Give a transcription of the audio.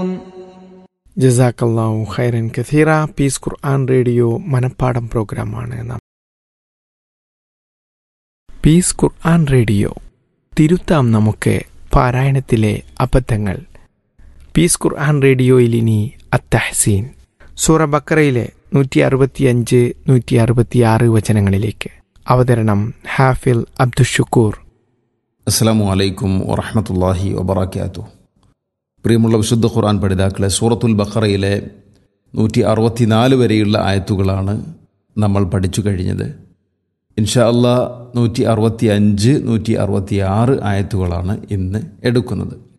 يعلمون ജസാക്കല്ലാഹു ഖൈറൻ കഥീറ പീസ് ഖുർആൻ റേഡിയോ മനപ്പാടം പ്രോഗ്രാമാണ് നാം പീസ് ഖുർആൻ റേഡിയോ തിരുത്താം നമുക്ക് പാരായണത്തിലെ അബദ്ധങ്ങൾ പീസ് ഖുർആൻ റേഡിയോയിൽ ഇനി അത്തഹസീൻ സൂറ ബക്കറയിലെ നൂറ്റി അറുപത്തിയഞ്ച് നൂറ്റി അറുപത്തിയാറ് വചനങ്ങളിലേക്ക് അവതരണം ഹാഫിൽ അബ്ദുഷുക്കൂർ അസ്സലാമു അലൈക്കും വറഹമത്തല്ലാഹി വബറാക്കാത്തു പ്രിയമുള്ള വിശുദ്ധ ഖുർആൻ പഠിതാക്കളെ സൂറത്തുൽ ബഖറയിലെ നൂറ്റി അറുപത്തിനാല് വരെയുള്ള ആയത്തുകളാണ് നമ്മൾ പഠിച്ചു കഴിഞ്ഞത് ഇൻഷാ അല്ലാ നൂറ്റി അറുപത്തി അഞ്ച് നൂറ്റി അറുപത്തി ആറ് ആയത്തുകളാണ് ഇന്ന് എടുക്കുന്നത്